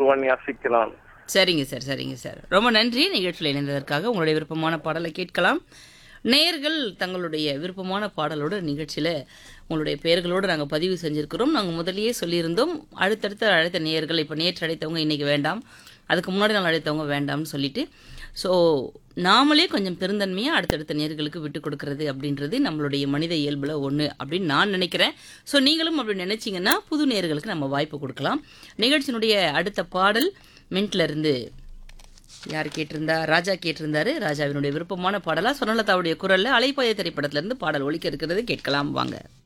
ஒருவன் யாசிக்கிறான் சரிங்க சார் சரிங்க சார் ரொம்ப நன்றி நிகழ்ச்சியில் இணைந்ததற்காக உங்களுடைய விருப்பமான பாடலை கேட்கலாம் நேயர்கள் தங்களுடைய விருப்பமான பாடலோட நிகழ்ச்சியில் உங்களுடைய பெயர்களோடு நாங்கள் பதிவு செஞ்சுருக்கிறோம் நாங்கள் முதலியே சொல்லியிருந்தோம் அடுத்தடுத்த அழைத்த நேயர்கள் இப்போ நேற்று அழைத்தவங்க இன்னைக்கு வேண்டாம் அதுக்கு முன்னாடி நாள் அழைத்தவங்க வேண்டாம்னு சொல்லிட்டு ஸோ நாமளே கொஞ்சம் பெருந்தன்மையாக அடுத்தடுத்த நேர்களுக்கு விட்டு கொடுக்கறது அப்படின்றது நம்மளுடைய மனித இயல்பில் ஒன்று அப்படின்னு நான் நினைக்கிறேன் ஸோ நீங்களும் அப்படி நினைச்சீங்கன்னா புது நேர்களுக்கு நம்ம வாய்ப்பு கொடுக்கலாம் நிகழ்ச்சியினுடைய அடுத்த பாடல் மின்ட்ல இருந்து யார் கேட்டிருந்தா ராஜா கேட்டிருந்தாரு ராஜாவினுடைய விருப்பமான பாடலா சொர்ணலதாவுடைய குரல்ல அலைப்பாய திரைப்படத்துல இருந்து பாடல் ஒலிக்க இருக்கிறது கேட்கலாம் வாங்க